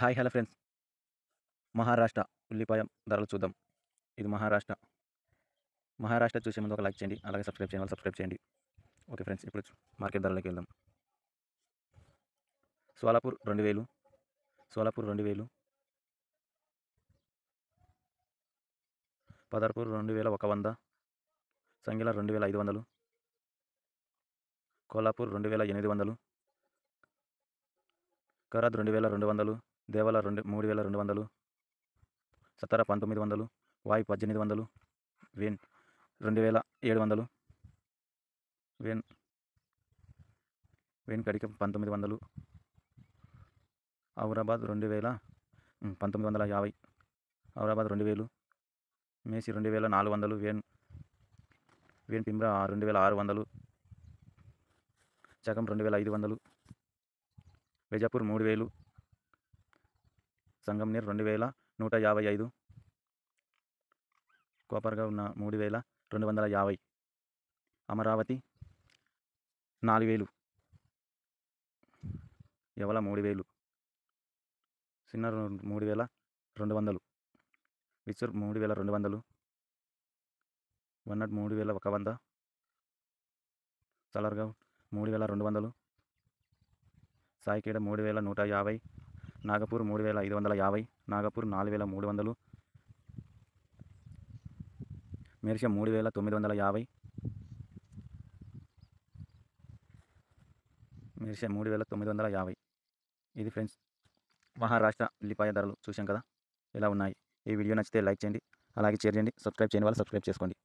hi hello friends Maharashtra ఉల్లిపాయ ధరలు చూద్దాం ఇది మహారాష్ట్ర మహారాష్ట్ర చూసే ముందు ఒక లైక్ చేయండి అలాగే సబ్స్క్రైబ్ చేయండి సబ్స్క్రైబ్ చేయండి ఓకే ఫ్రెండ్స్ ఇప్పుడు మార్కెట్ ధరలోకి వెళ్దాం సోలాపూర్ రెండు వేలు సోలాపూర్ రెండు వేలు పదర్పూర్ రెండు వేల ఒక వంద సంగిల రెండు వేల ఐదు వందలు కోల్హాపూర్ రెండు వేల ఎనిమిది వందలు కరాద్ రెండు వేల రెండు వందలు దేవల రెండు మూడు వేల రెండు వందలు సతారా పంతొమ్మిది వందలు వాయు పద్దెనిమిది వందలు వేన్ రెండు వేల ఏడు వందలు వేన్ వేన్ కడిక పంతొమ్మిది వందలు ఔరాబాద్ రెండు వేల ఉమ్, పంతొమ్మిది వందల యాభై ఔరాబాద్ రెండు వేలు మేసి రెండు వేల నాలుగు వందలు వేన్ వేన్ పిమ్రా రెండు వేల ఆరు వందలు చకం రెండు వేల ఐదు వందలు బేజాపూర్ మూడు వేలు సంగంనీర్ రెండు వేల నూట యాభై ఐదు కోపర్గా ఉన్న మూడు వేల రెండు వందల యాభై అమరావతి నాలుగు వేలు యవల మూడు వేలు చిన్న రెండు- మూడు వేల రెండు వందలు విచ్చూర్ మూడు వేల రెండు వందలు వన్నట్ మూడు వేల ఒక వంద సలర్గావ్ మూడు వేల రెండు వందలు సాయికేడ మూడు వేల నూట యాభై నాగపూర్ మూడు వేల ఐదు వందల యాభై నాగపూర్ నాలుగు వేల మూడు వందలు మెర్ష మూడు వేల తొమ్మిది వందల యాభై మెర్ష మూడు వేల తొమ్మిది వందల యాభై ఇది ఫ్రెండ్స్ మహారాష్ట్ర ఉల్లిపాయ ధరలు చూసాం కదా ఎలా ఉన్నాయి ఈ వీడియో నచ్చితే లైక్ చేయండి అలాగే షేర్ చేయండి సబ్స్క్రైబ్ చేయని వాళ్ళు సబ్స్క్రైబ్ చేసుకోండి